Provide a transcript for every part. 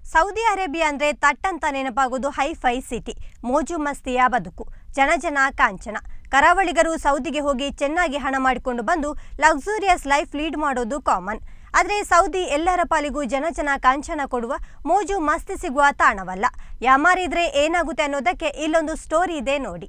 Saudi Arabia ಅಂದ್ರೆ ತಟ್ಟಂತ ನೆನಪಾಗೋದು hi fi city ಮೋಜು ಮಸ್ತಿಯ ಬದುಕು ಜನಜನ ಕಾಂಚನ ಕರಾವಳಿಗರು ಸೌದಿಗೆ ಹೋಗಿ ಚೆನ್ನಾಗಿ ಹಣ ಮಾಡಿಕೊಂಡು ಬಂದು ಲಕ್ಸುರಿಯಸ್ ಲೈಫ್ ಲೀಡ್ ಮಾಡೋದು ಕಾಮನ್ ಆದರೆ ಸೌದಿ ಎಲ್ಲರ ಪಾಲಿಗೂ ಜನಜನ ಕಾಂಚನ ಕೊಡುವ ಮೋಜು ಮಸ್ತಿ ಸಿಗುವ ತಾಣವಲ್ಲ ಯಾಮಾರಿದ್ರೆ ಏನಾಗುತ್ತೆ ಅನ್ನೋದಕ್ಕೆ ಇಲ್ಲೊಂದು ಸ್ಟೋರಿ ಇದೆ ನೋಡಿ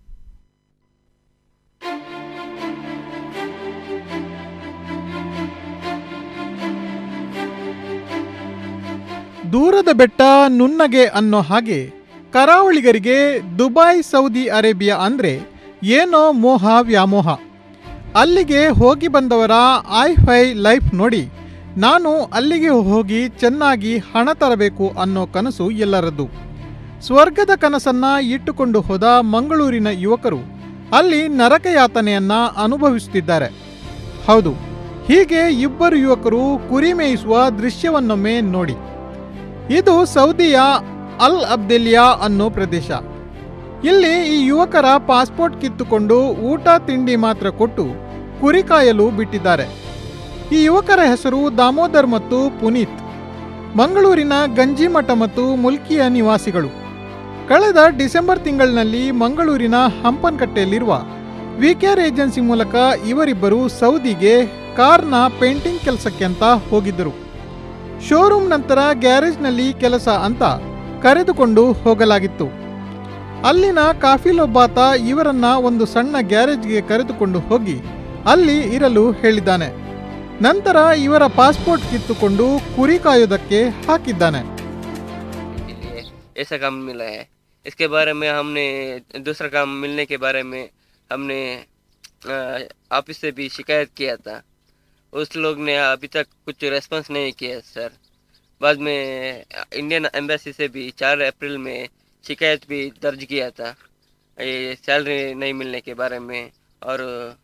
ದೂರದ ಬೆಟ್ಟ ನುಣ್ಣಗೆ ಅನ್ನೋ ಹಾಗೆ ಕರಾವಳಿಗರಿಗೆ ದುಬೈ ಸೌದಿ ಅರೇಬಿಯಾ ಅಂದ್ರೆ ಏನೋ ಮೋಹ ವ್ಯಾಮೋಹ ಅಲ್ಲಿಗೆ ಹೋಗಿ ಬಂದವರ ಐ ಫೈ ಲೈಫ್ ನೋಡಿ ನಾನು ಅಲ್ಲಿಗೆ ಹೋಗಿ ಚೆನ್ನಾಗಿ ಹಣ ತರಬೇಕು ಅನ್ನೋ ಕನಸು ಎಲ್ಲರದ್ದು ಸ್ವರ್ಗದ ಕನಸನ್ನ ಇಟ್ಟುಕೊಂಡು ಹೋದ ಮಂಗಳೂರಿನ ಯುವಕರು ಅಲ್ಲಿ ನರಕಯಾತನೆಯನ್ನ ಅನುಭವಿಸುತ್ತಿದ್ದಾರೆ ಹೌದು ಹೀಗೆ ಇಬ್ಬರು ಯುವಕರು ಕುರಿ ಮೇಯಿಸುವ ದೃಶ್ಯವನ್ನೊಮ್ಮೆ ನೋಡಿ ಇದು ಸೌದಿಯ ಅಲ್ ಅಬ್ದೆಲಿಯಾ ಅನ್ನೋ ಪ್ರದೇಶ ಇಲ್ಲಿ ಈ ಯುವಕರ ಪಾಸ್ಪೋರ್ಟ್ ಕಿತ್ತುಕೊಂಡು ಊಟ ತಿಂಡಿ ಮಾತ್ರ ಕೊಟ್ಟು ಕುರಿ ಕಾಯಲು ಬಿಟ್ಟಿದ್ದಾರೆ ಈ ಯುವಕರ ಹೆಸರು ದಾಮೋದರ್ ಮತ್ತು ಪುನೀತ್ ಮಂಗಳೂರಿನ ಗಂಜಿಮಠ ಮತ್ತು ಮುಲ್ಕಿಯ ನಿವಾಸಿಗಳು ಕಳೆದ ಡಿಸೆಂಬರ್ ತಿಂಗಳಿನಲ್ಲಿ ಮಂಗಳೂರಿನ ಹಂಪನಕಟ್ಟೆಯಲ್ಲಿರುವ ವಿಕೇರ್ ಏಜೆನ್ಸಿ ಮೂಲಕ ಇವರಿಬ್ಬರು ಸೌದಿಗೆ ಕಾರ್ನ ಪೇಂಟಿಂಗ್ ಕೆಲಸಕ್ಕೆ ಅಂತ ಹೋಗಿದ್ದರು ಶೋರೂಮ್ ನಂತರ ಗ್ಯಾರೇಜ್ನಲ್ಲಿ ಕೆಲಸ ಅಂತ ಕರೆದುಕೊಂಡು ಹೋಗಲಾಗಿತ್ತು ಅಲ್ಲಿನ ಕಾಫಿಲೊಬ್ಬಾತ ಇವರನ್ನ ಒಂದು ಸಣ್ಣ ಗ್ಯಾರೇಜ್ಗೆ ಕರೆದುಕೊಂಡು ಹೋಗಿ ಅಲ್ಲಿ ಇರಲು ಹೇಳಿದ್ದಾನೆ ನಂತರ ಇವರ ಪಾಸ್ಪೋರ್ಟ್ ಕಿತ್ತುಕೊಂಡು ಕುರಿ ಕಾಯೋದಕ್ಕೆ ಹಾಕಿದ್ದಾನೆ के लिए ऐसा काम मिला है इसके बारे में हमने दूसरा काम मिलने के बारे में हमने अ, ऑफिस से भी शिकायत किया था उस लोग ने अभी तक कुछ रेस्पॉन्स नहीं किया सर बाद में इंडियन एम्बेसी से भी चार अप्रैल में शिकायत भी दर्ज किया था ये सैलरी नहीं मिलने के बारे में और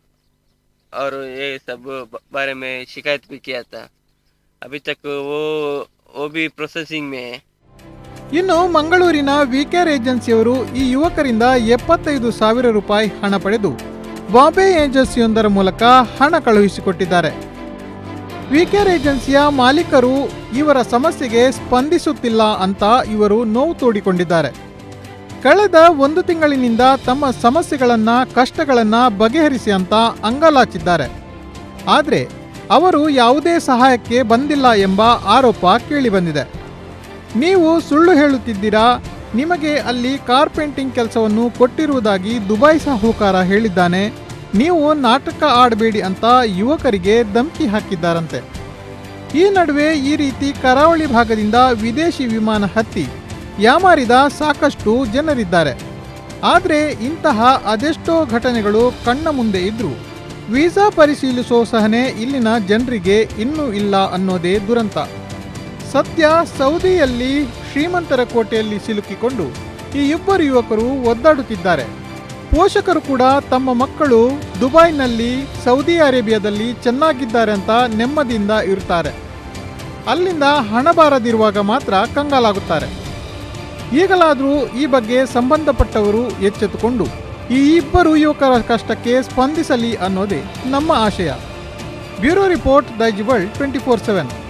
और ये सब बारे में शिकायत भी किया था अभी तक वो वो भी प्रोसेसिंग में है ಇನ್ನು ಮಂಗಳೂರಿನ ವಿಕೇರ್ ಏಜೆನ್ಸಿಯವರು ಈ ಯುವಕರಿಂದ ಎಪ್ಪತ್ತೈದು ಸಾವಿರ ರೂಪಾಯಿ ಹಣ ಪಡೆದು ಬಾಂಬೆ ಏಜೆನ್ಸಿಯೊಂದರ ಮೂಲಕ ಹಣ ಕಳುಹಿಸಿಕೊಟ್ಟಿದ್ದಾರೆ ವಿಕೇರ್ ಏಜೆನ್ಸಿಯ ಮಾಲೀಕರು ಇವರ ಸಮಸ್ಯೆಗೆ ಸ್ಪಂದಿಸುತ್ತಿಲ್ಲ ಅಂತ ಇವರು ನೋವು ತೋಡಿಕೊಂಡಿದ್ದಾರೆ ಕಳೆದ ಒಂದು ತಿಂಗಳಿನಿಂದ ತಮ್ಮ ಸಮಸ್ಯೆಗಳನ್ನ ಕಷ್ಟಗಳನ್ನ ಬಗೆಹರಿಸಿ ಅಂತ ಅಂಗಲಾಚಿದ್ದಾರೆ ಆದರೆ ಅವರು ಯಾವುದೇ ಸಹಾಯಕ್ಕೆ ಬಂದಿಲ್ಲ ಎಂಬ ಆರೋಪ ಕೇಳಿಬಂದಿದೆ ನೀವು ಸುಳ್ಳು ಹೇಳುತ್ತಿದ್ದೀರಾ ನಿಮಗೆ ಅಲ್ಲಿ ಕಾರ್ ಪೇಂಟಿಂಗ್ ಕೆಲಸವನ್ನು ಕೊಟ್ಟಿರುವುದಾಗಿ ದುಬೈ ಸಾಹುಕಾರ ಹೇಳಿದ್ದಾನೆ ನೀವು ನಾಟಕ ಆಡಬೇಡಿ ಅಂತ ಯುವಕರಿಗೆ ಧಮಕಿ ಹಾಕಿದ್ದಾರಂತೆ ಈ ನಡುವೆ ಈ ರೀತಿ ಕರಾವಳಿ ಭಾಗದಿಂದ ವಿದೇಶಿ ವಿಮಾನ ಹತ್ತಿ ಯಾಮಾರಿದ ಸಾಕಷ್ಟು ಜನರಿದ್ದಾರೆ ಆದರೆ ಇಂತಹ ಅದೆಷ್ಟೋ ಘಟನೆಗಳು ಕಣ್ಣ ಮುಂದೆ ಇದ್ರೂ ವೀಸಾ ಪರಿಶೀಲಿಸೋ ಸಹನೆ ಇಲ್ಲಿನ ಜನರಿಗೆ ಇನ್ನೂ ಇಲ್ಲ ಅನ್ನೋದೇ ದುರಂತ ಸದ್ಯ ಸೌದಿಯಲ್ಲಿ ಶ್ರೀಮಂತರ ಕೋಟೆಯಲ್ಲಿ ಸಿಲುಕಿಕೊಂಡು ಈ ಇಬ್ಬರು ಯುವಕರು ಒದ್ದಾಡುತ್ತಿದ್ದಾರೆ ಪೋಷಕರು ಕೂಡ ತಮ್ಮ ಮಕ್ಕಳು ದುಬೈನಲ್ಲಿ ಸೌದಿ ಅರೇಬಿಯಾದಲ್ಲಿ ಚೆನ್ನಾಗಿದ್ದಾರೆ ಅಂತ ನೆಮ್ಮದಿಯಿಂದ ಇರುತ್ತಾರೆ ಅಲ್ಲಿಂದ ಹಣ ಬಾರದಿರುವಾಗ ಮಾತ್ರ ಕಂಗಾಲಾಗುತ್ತಾರೆ ಈಗಲಾದರೂ ಈ ಬಗ್ಗೆ ಸಂಬಂಧಪಟ್ಟವರು ಎಚ್ಚೆತ್ತುಕೊಂಡು ಈ ಇಬ್ಬರು ಯುವಕರ ಕಷ್ಟಕ್ಕೆ ಸ್ಪಂದಿಸಲಿ ಅನ್ನೋದೇ ನಮ್ಮ ಆಶಯ bureau report Daijiworld twenty four seven